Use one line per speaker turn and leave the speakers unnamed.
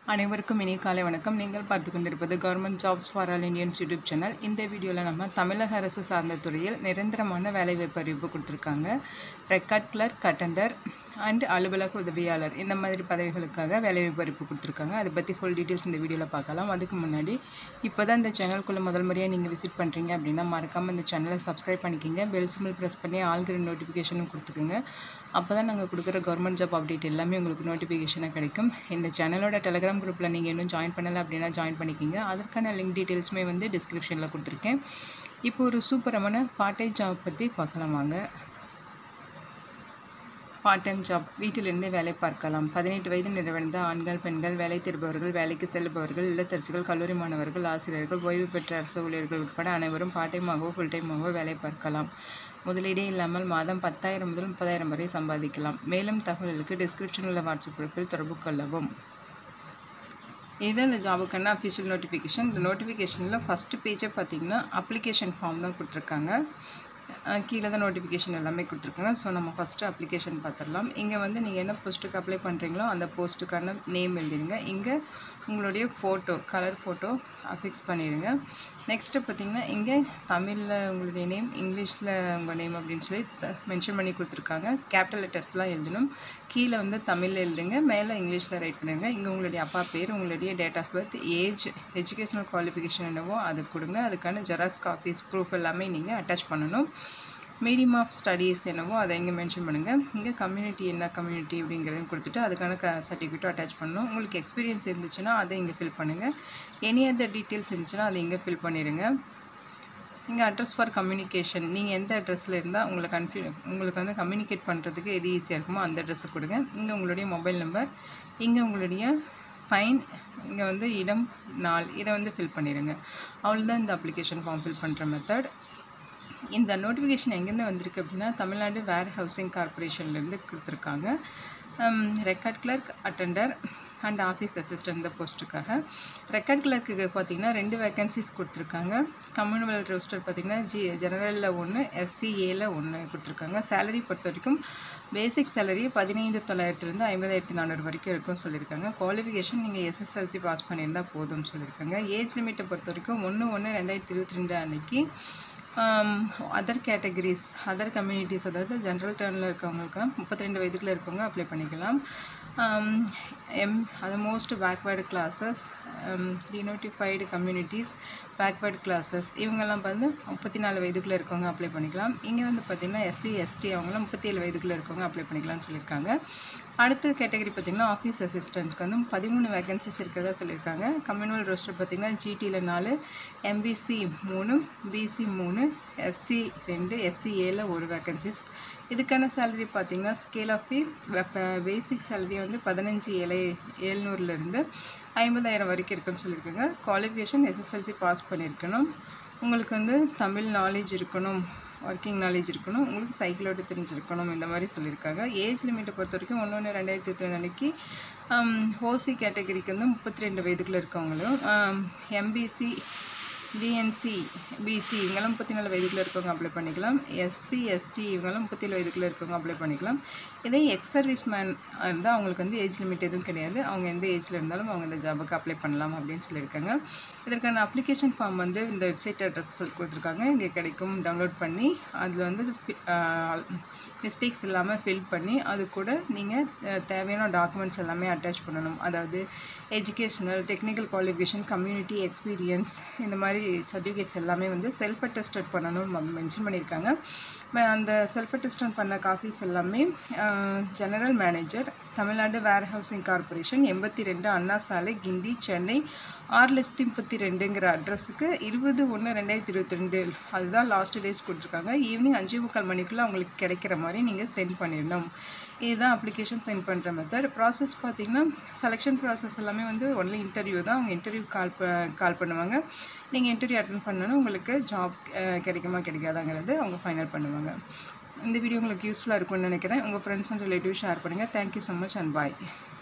அனைவருக்கும் இனிய காலை வணக்கம் நீங்கள் பார்த்து கொண்டிருப்பது government jobs for all Indians YouTube channel இந்த வீடியோவில் நம்ம தமிழக அரசு சார்ந்த துறையில் நிரந்தரமான வேலைவாய்ப்பு அறிவிப்பு கொடுத்துருக்காங்க ரெக்கார்ட் கிளர்க் அட்டண்டர் அண்ட் அலுவலக உதவியாளர் இந்த மாதிரி பதவிகளுக்காக வேலைவாய்ப்பு அறிவிப்பு கொடுத்துருக்காங்க அதை பற்றி ஃபுல் டீட்டெயில்ஸ் இந்த வீடியோவில் பார்க்கலாம் அதுக்கு முன்னாடி இப்போ தான் இந்த சேனலுக்குள்ளே முதல் முறையாக நீங்கள் விசிட் பண்ணுறீங்க அப்படின்னா மறக்காமல் இந்த சேனலை சப்ஸ்கிரைப் பண்ணிக்கிங்க பெல் சிம்பிள் ப்ரெஸ் பண்ணி ஆல்கிற நோட்டிஃபிகேஷனும் கொடுத்துக்குங்க அப்போ தான் நாங்கள் கொடுக்குற கவர்மெண்ட் ஜாப் அப்டேட் எல்லாமே உங்களுக்கு நோட்டிஃபிகேஷனாக கிடைக்கும் இந்த சேனலோட டெலிகிராம் குரூப்பில் நீங்கள் இன்னும் ஜாயின் பண்ணலை அப்படின்னா ஜாயின் பண்ணிக்கிங்க அதற்கான லிங்க் டீட்டெயில்ஸுமே வந்து டிஸ்கிரிப்ஷனில் கொடுத்துருக்கேன் இப்போ ஒரு சூப்பரமான பார்ட் டைம் ஜாப் பற்றி பார்க்கலாம் வாங்க பார்ட் டைம் ஜாப் வீட்டிலிருந்தே வேலை பார்க்கலாம் பதினெட்டு வயது நிறைவடைந்த ஆண்கள் பெண்கள் வேலை தேடுபவர்கள் வேலைக்கு செல்பவர்கள் இல்லத்தரசிகள் கல்லூரி மாணவர்கள் ஆசிரியர்கள் ஓய்வு பெற்ற அரசு ஊழியர்கள் உட்பட அனைவரும் பார்ட் டைமாகவோ ஃபுல் டைமாகவோ வேலை பார்க்கலாம் முதலீடே இல்லாமல் மாதம் பத்தாயிரம் முதல் முப்பதாயிரம் வரை சம்பாதிக்கலாம் மேலும் தகவலுக்கு டிஸ்கிரிப்ஷனில் உள்ள வாட்ஸ்அப் குரூப்பில் தொடர்பு கொள்ளவும் இது இந்த ஜாபுக்கான அஃபிஷியல் நோட்டிஃபிகேஷன் இந்த நோட்டிஃபிகேஷனில் ஃபஸ்ட்டு பேஜே பார்த்தீங்கன்னா அப்ளிகேஷன் ஃபார்ம் தான் கொடுத்துருக்காங்க அஹ் கீழே தான் நோட்டிஃபிகேஷன் எல்லாமே கொடுத்துருக்காங்க ஸோ நம்ம ஃபஸ்ட்டு அப்ளிகேஷன் பார்த்துடலாம் இங்கே வந்து நீங்கள் என்ன போஸ்ட்டுக்கு அப்ளை பண்ணுறீங்களோ அந்த போஸ்ட்டுக்கான நேம் எழுதிடுங்க இங்கே உங்களுடைய ஃபோட்டோ கலர் ஃபோட்டோ ஃபிக்ஸ் பண்ணிடுங்க நெக்ஸ்ட்டு பார்த்தீங்கன்னா இங்கே தமிழில் உங்களுடைய நேம் இங்கிலீஷில் உங்கள் நேம் அப்படின்னு சொல்லி மென்ஷன் பண்ணி கொடுத்துருக்காங்க கேபிட்டல் லெட்டர்ஸ்லாம் எழுதணும் கீழே வந்து தமிழில் எழுதுங்க மேலே இங்கிலீஷில் ரைட் பண்ணுங்க இங்கே உங்களுடைய அப்பா பேர் உங்களுடைய date of birth age educational qualification என்னவோ அது கொடுங்க அதுக்கான ஜெராக்ஸ் காப்பீஸ் ப்ரூஃப் எல்லாமே நீங்கள் அட்டாச் பண்ணணும் மீடியம் ஆஃப் ஸ்டடீஸ் என்னவோ அதை இங்கே மென்ஷன் பண்ணுங்கள் இங்கே கம்யூனிட்டி என்ன கம்யூனிட்டி அப்படிங்கிறதையும் கொடுத்துட்டு அதுக்கான க சர்டிஃபிகேட்டும் அட்டாச் பண்ணணும் உங்களுக்கு எக்ஸ்பீரியன்ஸ் இருந்துச்சுன்னா அதை இங்கே ஃபில் பண்ணுங்கள் எனி அதர் டீட்டெயில்ஸ் இருந்துச்சுன்னா அதை இங்கே ஃபில் பண்ணிடுங்க இங்கே அட்ரஸ் ஃபார் கம்யூனிகேஷன் நீங்கள் எந்த அட்ரஸில் இருந்தால் உங்களை கன்ஃபியூ உங்களுக்கு வந்து கம்யூனிகேட் பண்ணுறதுக்கு எது ஈஸியாக இருக்குமோ அந்த அட்ரஸை கொடுங்க இங்கே உங்களுடைய மொபைல் நம்பர் இங்கே உங்களுடைய சைன் இங்கே வந்து இடம் நாள் இதை வந்து ஃபில் பண்ணிடுங்க அவ்வளோதான் இந்த அப்ளிகேஷன் ஃபார்ம் ஃபில் பண்ணுற மெத்தட் இந்த நோட்டிஃபிகேஷன் எங்கேருந்து வந்திருக்கு அப்படின்னா தமிழ்நாடு வேர் ஹவுசிங் கார்பரேஷன்லேருந்து கொடுத்துருக்காங்க record clerk attender and office assistant இந்த போஸ்ட்டுக்காக ரெக்கார்ட் கிளர்க்குக்கு பார்த்தீங்கன்னா ரெண்டு வேகன்சிஸ் கொடுத்துருக்காங்க கம்யூனல் ரோஸ்டர் பார்த்தீங்கன்னா ஜி ஜெனரலில் ஒன்று எஸ்சிஏல ஒன்று கொடுத்துருக்காங்க சேலரி பொறுத்த வரைக்கும் பேசிக் சேலரி பதினைந்து தொள்ளாயிரத்துலேருந்து ஐம்பதாயிரத்தி நானூறு வரைக்கும் இருக்கும் சொல்லியிருக்காங்க குவாலிஃபிகேஷன் நீங்கள் எஸ்எஸ்எல்சி பாஸ் பண்ணியிருந்தால் போதும்னு சொல்லியிருக்காங்க ஏஜ் லிமிட்டை பொறுத்த வரைக்கும் ஒன்று ஒன்று ரெண்டாயிரத்தி இருபத்தி ரெண்டு அன்னைக்கு அதர் கேட்டகரிஸ் அதர் கம்யூனிட்டிஸ் அதாவது ஜென்ரல் டர்னில் இருக்கவங்களுக்குலாம் முப்பத்தி ரெண்டு வயதுக்குள்ள இருக்கவங்க அப்ளை பண்ணிக்கலாம் எம் அது most backward classes denotified communities backward classes இவங்கெல்லாம் வந்து முப்பத்தி நாலு வயதுக்குள்ளே இருக்கவங்க அப்ளை பண்ணிக்கலாம் இங்கே வந்து பார்த்திங்கன்னா எஸ்சி எஸ்டி அவங்களாம் முப்பத்தி ஏழு வயதுக்குள்ளே இருக்கவங்க அப்ளை பண்ணிக்கலாம்னு சொல்லியிருக்காங்க அடுத்த கேட்டகரி பார்த்திங்கன்னா ஆஃபீஸ் அசிஸ்டண்ட்க்கு வந்து பதிமூணு வேகன்சிஸ் இருக்கிறதா சொல்லியிருக்காங்க கம்யூனல் ரோஸ்டர் பார்த்திங்கன்னா ஜிடியில் நாலு எம்பிசி மூணு பிசி மூணு எஸ்சி ரெண்டு எஸ்சி ஏல ஒரு வேகன்சிஸ் இதுக்கான சேலரி பார்த்திங்கன்னா ஸ்கேல் ஆஃப் ஃபீ பேசிக் சேலரி வந்து பதினஞ்சு ஏழை ஏழ்நூறுலேருந்து ஐம்பதாயிரம் வரைக்கும் இருக்குன்னு சொல்லியிருக்காங்க குவாலிஃபிகேஷன் எஸ்எஸ்எல்சி பாஸ் பண்ணியிருக்கணும் உங்களுக்கு வந்து தமிழ் நாலேஜ் இருக்கணும் ஒர்க்கிங் நாலேஜ் இருக்கணும் உங்களுக்கு சைக்கிளோட தெரிஞ்சிருக்கணும் இந்த மாதிரி சொல்லியிருக்காங்க ஏஜ் லிமிட்டை பொறுத்த வரைக்கும் ஒன்று ஒன்று ரெண்டாயிரத்தி இருபத்தி ரெண்டு அன்னைக்கு ஓசி கேட்டகரிக்கு வந்து முப்பத்தி ரெண்டு வயதுக்குள்ளே இருக்கவங்களும் எம்பிசி டிஎன்சி பிசி இவங்கெல்லாம் முப்பத்தி நாலு வயதுக்குள்ளே இருக்கவங்க அப்ளை பண்ணிக்கலாம் எஸ்சி எஸ்டி இவங்கெல்லாம் முப்பத்தி ஏழு வயதுக்குள்ளே இருக்கவங்க அப்ளை பண்ணிக்கலாம் இதே எக்ஸ் சர்வீஸ் மேன் இருந்தால் அவங்களுக்கு வந்து ஏஜ் லிமிட் எதுவும் கிடையாது அவங்க எந்த ஏஜில் இருந்தாலும் அவங்க இந்த ஜாபுக்கு அப்ளை பண்ணலாம் அப்படின்னு சொல்லியிருக்காங்க இதற்கான அப்ளிகேஷன் ஃபார்ம் வந்து இந்த வெப்சைட் அட்ரஸ் கொடுத்துருக்காங்க இங்கே கிடைக்கும் டவுன்லோட் பண்ணி அதில் வந்து மிஸ்டேக்ஸ் இல்லாமல் ஃபில் பண்ணி அது கூட நீங்கள் தேவையான டாக்குமெண்ட்ஸ் எல்லாமே அட்டாச் பண்ணணும் அதாவது educational technical qualification community experience இந்த மாதிரி சர்டிஃபிகேட்ஸ் எல்லாமே வந்து செல்ஃப் அட்டஸ்டட் பண்ணணும்னு மென்ஷன் பண்ணியிருக்காங்க அந்த செல்ஃப் அட்டஸ்டட் பண்ண காஃபீஸ் எல்லாமே general manager Tamil Nadu warehousing corporation எண்பத்தி ரெண்டு அண்ணா சாலை கிண்டி சென்னை ஆறு லட்சத்தி முப்பத்தி ரெண்டுங்கிற அட்ரஸுக்கு இருபது ஒன்று ரெண்டாயிரத்தி இருபத்தி ரெண்டு அதுதான் லாஸ்ட் டேஸ் கொடுத்துருக்காங்க ஈவினிங் அஞ்சே முக்கால் மணிக்குள்ளே அவங்களுக்கு கிடைக்கிற மாதிரி நீங்கள் சென்ட் பண்ணிடணும் இதுதான் அப்ளிகேஷன் சென்ட் பண்ணுற மெத்தட் ப்ராசஸ் பார்த்திங்கன்னா செலெக்ஷன் ப்ராசஸ் எல்லாமே வந்து ஒன்லி இன்டர்வியூ தான் அவங்க இன்டர்வியூ கால் ப கால் பண்ணுவாங்க நீங்கள் இன்டர்வியூ அட்டன் பண்ணணும் உங்களுக்கு ஜாப் கிடைக்குமா கிடைக்காதாங்கிறது அவங்க ஃபைனல் பண்ணுவாங்க இந்த வீடியோ உங்களுக்கு யூஸ்ஃபுல்லாக இருக்கும்னு நினைக்கிறேன் உங்கள் ஃப்ரெண்ட்ஸ் அண்ட் ரிலேட்டிவ் ஷேர் பண்ணுங்கள் thank you so much and bye